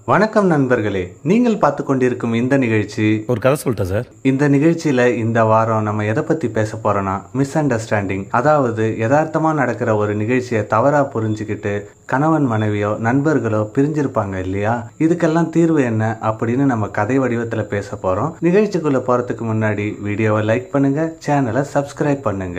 வணக்கம் நண்பர்களே நீங்கள் பார்த்து கொண்டிருக்கும் இந்த நிகழ்ச்சி ஒரு கதை சொல்லிட்டேன் சார் இந்த நிகழ்ச்சியில இந்த வாரம் நம்ம எதை பத்தி பேச போறோம்னா மிஸ் அண்டர்ஸ்டாண்டிங் அதாவது யதார்த்தமா நடக்கிற ஒரு நிகழ்ச்சியை தவறா புரிஞ்சுக்கிட்டு கணவன் மனைவியோ நண்பர்களோ பிரிஞ்சிருப்பாங்க இல்லையா இதுக்கெல்லாம் தீர்வு என்ன அப்படின்னு நம்ம கதை வடிவத்துல பேச போறோம் நிகழ்ச்சிக்குள்ள போறதுக்கு முன்னாடி வீடியோவை லைக் பண்ணுங்க சேனலை சப்ஸ்கிரைப் பண்ணுங்க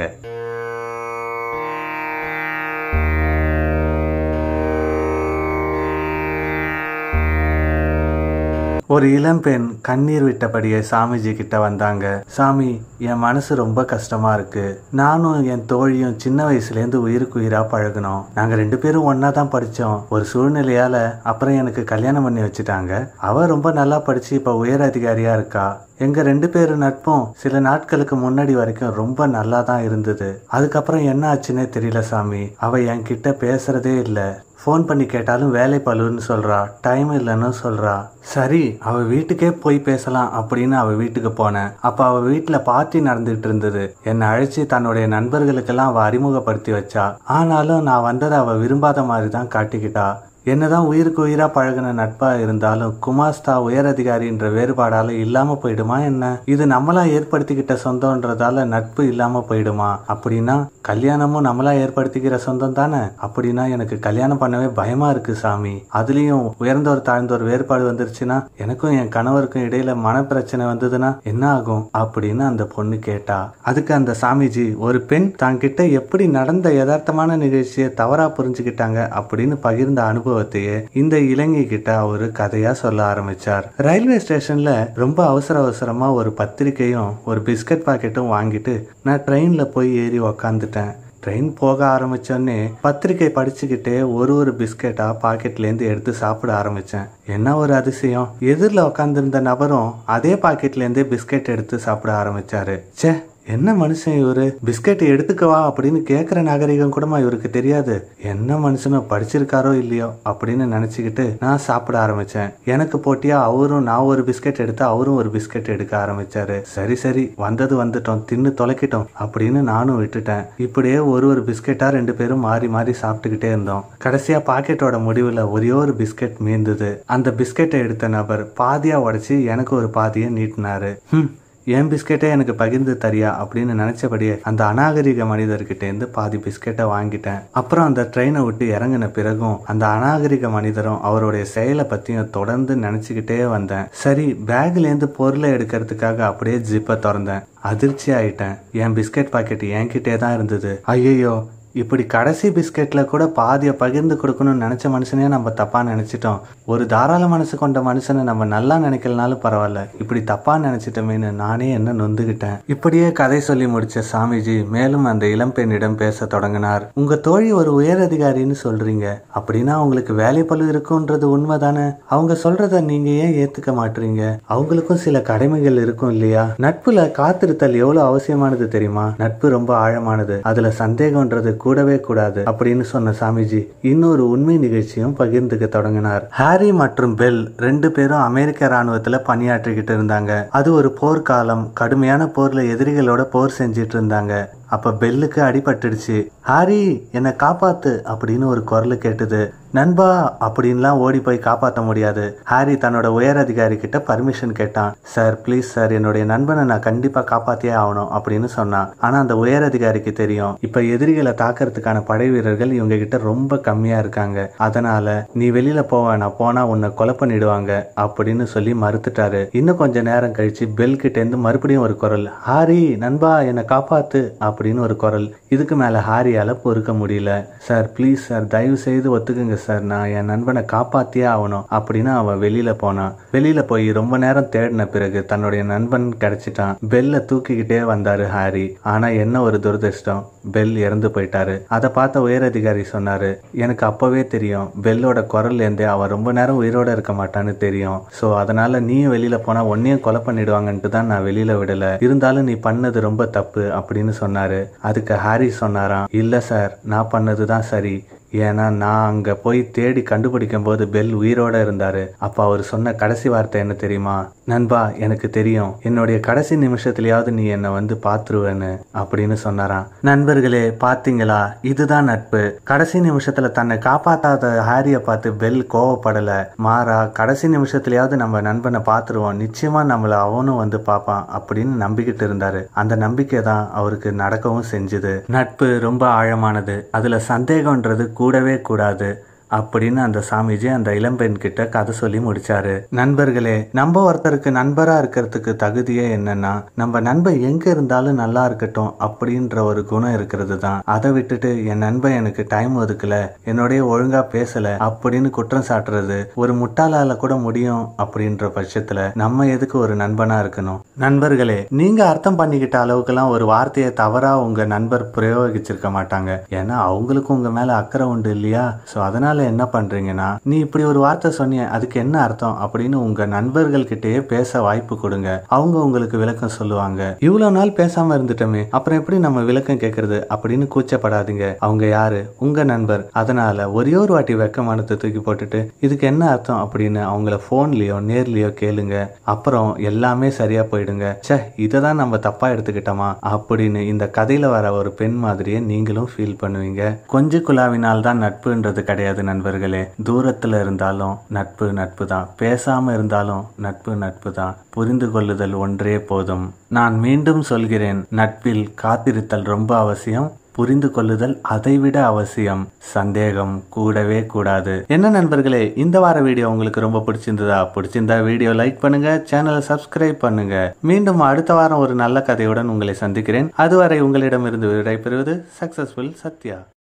ஒரு இளம்பெண் கண்ணீர் விட்டபடியே சாமிஜி கிட்ட வந்தாங்க சாமி என் மனசு ரொம்ப கஷ்டமா இருக்கு நானும் என் தோழியும் சின்ன வயசுலேருந்து உயிருக்கு உயிரா பழகினோம் நாங்க ரெண்டு பேரும் ஒன்னா தான் படிச்சோம் ஒரு சூழ்நிலையால அப்புறம் எனக்கு கல்யாணம் பண்ணி வச்சுட்டாங்க அவ ரொம்ப நல்லா படிச்சு இப்ப உயர் அதிகாரியா இருக்கா எங்க ரெண்டு பேரும் நட்பும் சில நாட்களுக்கு முன்னாடி வரைக்கும் ரொம்ப நல்லா தான் இருந்தது அதுக்கப்புறம் என்ன ஆச்சுன்னே தெரியல சாமி அவ என்கிட்ட பேசுறதே இல்ல ஃபோன் பண்ணி கேட்டாலும் வேலை பழுன்னு சொல்றா டைம் இல்லைன்னு சொல்றா சரி அவ வீட்டுக்கே போய் பேசலாம் அப்படின்னு அவ வீட்டுக்கு போனேன் அப்ப அவ வீட்டுல பார்ட்டி நடந்துட்டு இருந்தது என்னை அழைச்சி தன்னுடைய நண்பர்களுக்கெல்லாம் அவ அறிமுகப்படுத்தி வச்சா ஆனாலும் நான் வந்ததை அவ விரும்பாத மாதிரி தான் காட்டிக்கிட்டா என்னதான் உயிருக்கு உயிரா பழகின நட்பா இருந்தாலும் குமாஸ்தா உயர் அதிகாரின்ற வேறுபாடால இல்லாம போயிடுமா என்ன இது நம்மளா ஏற்படுத்திக்கிட்ட சொந்தம்ன்றதால நட்பு இல்லாம போயிடுமா அப்படின்னா கல்யாணமும் நம்மளா ஏற்படுத்திக்கிற சொந்தம் தானே அப்படின்னா எனக்கு கல்யாணம் பண்ணவே பயமா இருக்கு சாமி அதுலயும் உயர்ந்தோர் தாழ்ந்தோர் வேறுபாடு வந்துருச்சுன்னா எனக்கும் என் கணவருக்கும் இடையில மனப்பிரச்சனை வந்ததுன்னா என்ன ஆகும் அப்படின்னு அந்த பொண்ணு கேட்டா அதுக்கு அந்த சாமிஜி ஒரு பெண் தாங்கிட்ட எப்படி நடந்த யதார்த்தமான நிகழ்ச்சியை தவறா புரிஞ்சுக்கிட்டாங்க அப்படின்னு பகிர்ந்த அனுபவத்தையே இந்த இளைஞ கிட்ட அவரு கதையா சொல்ல ஆரம்பிச்சார் ரயில்வே ஸ்டேஷன்ல ரொம்ப அவசர அவசரமா ஒரு பத்திரிக்கையும் ஒரு பிஸ்கட் பாக்கெட்டும் வாங்கிட்டு நான் ட்ரெயின்ல போய் ஏறி உக்காந்துட்டேன் ட்ரெயின் போக ஆரம்பிச்சோடனே பத்திரிக்கை படிச்சுக்கிட்டே ஒரு ஒரு பிஸ்கெட்டா பாக்கெட்லேருந்து எடுத்து சாப்பிட ஆரம்பிச்சேன் என்ன ஒரு அதிசயம் எதிரில் உட்காந்துருந்த நபரும் அதே பாக்கெட்லேருந்தே பிஸ்கெட் எடுத்து சாப்பிட ஆரம்பிச்சாரு ச்சே என்ன மனுஷன் இவரு பிஸ்கெட் எடுத்துக்கவா அப்படின்னு கேட்குற நாகரிகம் கூடமா இவருக்கு தெரியாது என்ன மனுஷனோ படிச்சிருக்காரோ இல்லையோ அப்படின்னு நினச்சிக்கிட்டு நான் சாப்பிட ஆரம்பிச்சேன் எனக்கு போட்டியா அவரும் நான் ஒரு பிஸ்கெட் எடுத்து அவரும் ஒரு பிஸ்கெட் எடுக்க ஆரம்பிச்சாரு சரி சரி வந்தது வந்துட்டோம் தின்னு தொலைக்கிட்டோம் அப்படின்னு நானும் விட்டுட்டேன் இப்படியே ஒரு ஒரு பிஸ்கெட்டா ரெண்டு பேரும் மாறி மாறி சாப்பிட்டுக்கிட்டே இருந்தோம் கடைசியா பாக்கெட்டோட முடிவுல ஒரே ஒரு பிஸ்கெட் மீந்தது அந்த பிஸ்கெட்டை எடுத்த நபர் பாதியா உடைச்சு எனக்கு ஒரு பாதியை நீட்டினாரு ஹம் என் பிஸ்கெட்டே எனக்கு பகிர்ந்து தரியா அப்படின்னு நினைச்சபடியே அந்த அநாகரிக மனிதர்கிட்ட இருந்து பாதி பிஸ்கெட்டை வாங்கிட்டேன் அப்புறம் அந்த ட்ரெயினை விட்டு இறங்கின பிறகும் அந்த அநாகரிக மனிதரும் அவருடைய செயலை பத்தியும் தொடர்ந்து நினைச்சுக்கிட்டே வந்தேன் சரி பேக்ல இருந்து பொருளை எடுக்கிறதுக்காக அப்படியே ஜிப்பை திறந்தேன் அதிர்ச்சி ஆயிட்டேன் என் பிஸ்கெட் பாக்கெட் என்கிட்டே தான் இருந்தது ஐயோ இப்படி கடைசி பிஸ்கெட்ல கூட பாதியை பகிர்ந்து கொடுக்கணும்னு நினைச்ச மனுஷனே நம்ம தப்பா நினைச்சிட்டோம் ஒரு தாராள மனசு கொண்ட மனுஷனை நம்ம நல்லா நினைக்கலனாலும் பரவாயில்ல இப்படி தப்பா நினைச்சிட்டோமேனு நானே என்ன நொந்துகிட்டேன் இப்படியே கதை சொல்லி முடிச்ச சாமிஜி மேலும் அந்த இளம்பெண்ணிடம் பேச தொடங்கினார் உங்க தோழி ஒரு உயர் அதிகாரின்னு சொல்றீங்க அப்படின்னா அவங்களுக்கு வேலை பளு இருக்குன்றது உண்மைதானே அவங்க சொல்றத நீங்க ஏன் ஏத்துக்க மாட்டீங்க அவங்களுக்கும் சில கடமைகள் இருக்கும் இல்லையா நட்புல காத்திருத்தல் எவ்வளவு அவசியமானது தெரியுமா நட்பு ரொம்ப ஆழமானது அதுல சந்தேகம்ன்றது கூடவே கூடாது அப்படின்னு சொன்ன சாமிஜி இன்னொரு உண்மை நிகழ்ச்சியும் பகிர்ந்துக்க தொடங்கினார் ஹாரி மற்றும் பெல் ரெண்டு பேரும் அமெரிக்க ராணுவத்துல பணியாற்றிக்கிட்டு இருந்தாங்க அது ஒரு போர்க்காலம் கடுமையான போர்ல எதிரிகளோட போர் செஞ்சிட்டு இருந்தாங்க அப்ப பெல்லுக்கு அடிபட்டுடுச்சு ஹாரி என்னை காப்பாத்து அப்படின்னு ஒரு குரல் கேட்டது நண்பா அப்படின்லாம் ஓடி போய் காப்பாற்ற முடியாது ஹாரி தன்னோட உயர் அதிகாரி கிட்ட பர்மிஷன் கேட்டான் சார் ப்ளீஸ் சார் என்னுடைய நண்பனை நான் கண்டிப்பா காப்பாத்தியே ஆகணும் அப்படின்னு சொன்னான் ஆனா அந்த உயர் அதிகாரிக்கு தெரியும் இப்ப எதிரிகளை தாக்கறதுக்கான படை வீரர்கள் இவங்க கிட்ட ரொம்ப கம்மியா இருக்காங்க அதனால நீ வெளியில போவேனா போனா உன்னை கொலை பண்ணிடுவாங்க அப்படின்னு சொல்லி மறுத்துட்டாரு இன்னும் கொஞ்ச நேரம் கழிச்சு பெல் கிட்ட இருந்து மறுபடியும் ஒரு குரல் ஹாரி நண்பா என்னை காப்பாத்து அப்படின்னு ஒரு குரல் இதுக்கு மேல ஹாரியால பொறுக்க முடியல சார் ப்ளீஸ் சார் தயவு செய்து ஒத்துக்குங்க சார் நான் என் நண்பனை காப்பாத்தியே ஆகணும் அப்படின்னு அவன் வெளியில போனான் வெளியில போய் ரொம்ப நேரம் தேடின பிறகு தன்னுடைய நண்பன் கிடைச்சிட்டான் பெல்ல தூக்கிக்கிட்டே வந்தாரு ஹாரி ஆனா என்ன ஒரு துரதிருஷ்டம் பெல் இறந்து போயிட்டாரு அதை பார்த்த உயர் அதிகாரி சொன்னாரு எனக்கு அப்பவே தெரியும் பெல்லோட குரல் இருந்தே அவன் ரொம்ப நேரம் உயிரோட இருக்க மாட்டான்னு தெரியும் சோ அதனால நீயும் வெளியில போனா உன்னையும் கொலை பண்ணிடுவாங்கன்ட்டு தான் நான் வெளியில விடல இருந்தாலும் நீ பண்ணது ரொம்ப தப்பு அப்படின்னு சொன்னாரு அதுக்கு ஹாரி சொன்னாராம் இல்ல சார் நான் பண்ணதுதான் சரி ஏன்னா நான் அங்க போய் தேடி கண்டுபிடிக்கும் போது பெல் உயிரோட இருந்தாரு அப்ப அவர் சொன்ன கடைசி வார்த்தை என்ன தெரியுமா நண்பா எனக்கு தெரியும் என்னுடைய கடைசி நிமிஷத்துலயாவது நீ என்னை வந்து பாத்துருவேன்னு அப்படின்னு சொன்னாராம் நண்பர்களே பாத்தீங்களா இதுதான் நட்பு கடைசி நிமிஷத்துல தன்னை காப்பாத்தாத ஹாரிய பார்த்து பெல் கோவப்படல மாறா கடைசி நிமிஷத்துலயாவது நம்ம நண்பனை பாத்துருவோம் நிச்சயமா நம்மள அவனும் வந்து பார்ப்பான் அப்படின்னு நம்பிக்கிட்டு இருந்தாரு அந்த நம்பிக்கை தான் அவருக்கு நடக்கவும் செஞ்சுது நட்பு ரொம்ப ஆழமானது அதுல சந்தேகம்ன்றது கூடவே கூடாது அப்படின்னு அந்த சாமிஜி அந்த இளம்பெண் கிட்ட கதை சொல்லி முடிச்சாரு நண்பர்களே நம்ம ஒருத்தருக்கு நண்பரா இருக்கிறதுக்கு தகுதியே என்னன்னா நம்ம நண்பன் எங்க இருந்தாலும் நல்லா இருக்கட்டும் அப்படின்ற ஒரு குணம் இருக்கிறது தான் அதை விட்டுட்டு என் நண்பன் எனக்கு டைம் ஒதுக்கல என்னுடைய ஒழுங்கா பேசல அப்படின்னு குற்றம் சாட்டுறது ஒரு முட்டாளால கூட முடியும் அப்படின்ற பட்சத்துல நம்ம எதுக்கு ஒரு நண்பனா இருக்கணும் நண்பர்களே நீங்க அர்த்தம் பண்ணிக்கிட்ட அளவுக்குலாம் ஒரு வார்த்தையை தவறா உங்க நண்பர் பிரயோகிச்சிருக்க மாட்டாங்க ஏன்னா அவங்களுக்கும் உங்க மேல அக்கறை உண்டு இல்லையா சோ அதனால என்ன பண்றீங்கன்னா நீ இப்படி ஒரு வார்த்தை சொன்னிய அதுக்கு என்ன அர்த்தம் அப்படின்னு உங்க நண்பர்கள் கிட்டயே பேச வாய்ப்பு கொடுங்க அவங்க உங்களுக்கு விளக்கம் சொல்லுவாங்க இவ்வளவு நாள் பேசாம இருந்துட்டோமே அப்புறம் எப்படி நம்ம விளக்கம் கேட்கறது அப்படின்னு கூச்சப்படாதீங்க அவங்க யாரு உங்க நண்பர் அதனால ஒரே ஒரு வாட்டி வெக்கமானத்தை தூக்கி போட்டுட்டு இதுக்கு என்ன அர்த்தம் அப்படின்னு அவங்கள போன்லயோ நேர்லயோ கேளுங்க அப்புறம் எல்லாமே சரியா போயிடுங்க ச்சே இதை தான் நம்ம தப்பா எடுத்துக்கிட்டோமா அப்படின்னு இந்த கதையில வர ஒரு பெண் மாதிரியே நீங்களும் ஃபீல் பண்ணுவீங்க கொஞ்ச குழாவினால் தான் நட்புன்றது கிடையாது நண்பர்களே தூரத்துல இருந்தாலும் நட்பு நட்பு தான் பேசாம இருந்தாலும் நட்பு நட்பு தான் புரிந்து கொள்ளுதல் ஒன்றே போதும் நான் மீண்டும் சொல்கிறேன் நட்பில் காத்திருத்தல் ரொம்ப அவசியம் புரிந்து கொள்ளுதல் அதைவிட அவசியம் சந்தேகம் கூடவே கூடாது என்ன நண்பர்களே இந்த வார வீடியோ உங்களுக்கு ரொம்ப பிடிச்சிருந்ததா பிடிச்சிருந்தா வீடியோ லைக் பண்ணுங்க சேனலை சப்ஸ்கிரைப் பண்ணுங்க மீண்டும் அடுத்த வாரம் ஒரு நல்ல கதையுடன் உங்களை சந்திக்கிறேன் அதுவரை உங்களிடமிருந்து விடைபெறுவது சக்சஸ்ஃபுல் சத்யா